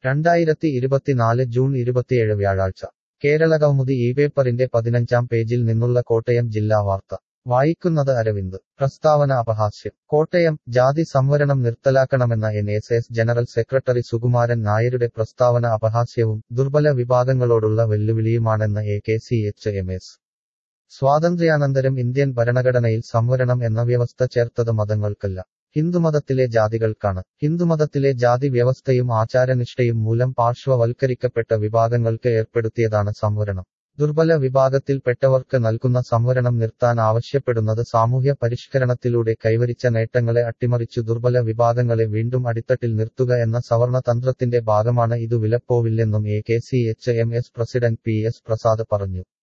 രണ്ടായിരത്തി ഇരുപത്തിനാല് ജൂൺ ഇരുപത്തിയേഴ് വ്യാഴാഴ്ച കേരളകൗമുദി ഈ പേപ്പറിന്റെ പതിനഞ്ചാം പേജിൽ നിന്നുള്ള കോട്ടയം ജില്ലാ വാർത്ത വായിക്കുന്നത് അരവിന്ദ് പ്രസ്താവന അപഹാസ്യം കോട്ടയം ജാതി സംവരണം നിർത്തലാക്കണമെന്ന N S S general secretary Sukumaran നായരുടെ പ്രസ്താവന അപഹാസ്യവും ദുർബല വിഭാഗങ്ങളോടുള്ള വെല്ലുവിളിയുമാണെന്ന് A K C H M S സ്വാതന്ത്ര്യാനന്തരം ഇന്ത്യൻ ഭരണഘടനയിൽ സംവരണം എന്ന വ്യവസ്ഥ ചേർത്തത് മതങ്ങൾക്കല്ല ഹിന്ദുമതത്തിലെ ജാതികൾക്കാണ് ഹിന്ദുമതത്തിലെ ജാതി വ്യവസ്ഥയും ആചാരനിഷ്ഠയും മൂലം പാർശ്വവൽക്കരിക്കപ്പെട്ട വിഭാഗങ്ങൾക്ക് ഏർപ്പെടുത്തിയതാണ് സംവരണം ദുർബല വിഭാഗത്തിൽപ്പെട്ടവർക്ക് നൽകുന്ന സംവരണം നിർത്താൻ ആവശ്യപ്പെടുന്നത് സാമൂഹ്യ പരിഷ്കരണത്തിലൂടെ കൈവരിച്ച നേട്ടങ്ങളെ അട്ടിമറിച്ചു ദുർബല വിഭാഗങ്ങളെ വീണ്ടും അടിത്തട്ടിൽ നിർത്തുക എന്ന സവർണ തന്ത്രത്തിന്റെ ഭാഗമാണ് ഇതു വിലപ്പോവില്ലെന്നും A K C H M S president P S Prasad പറഞ്ഞു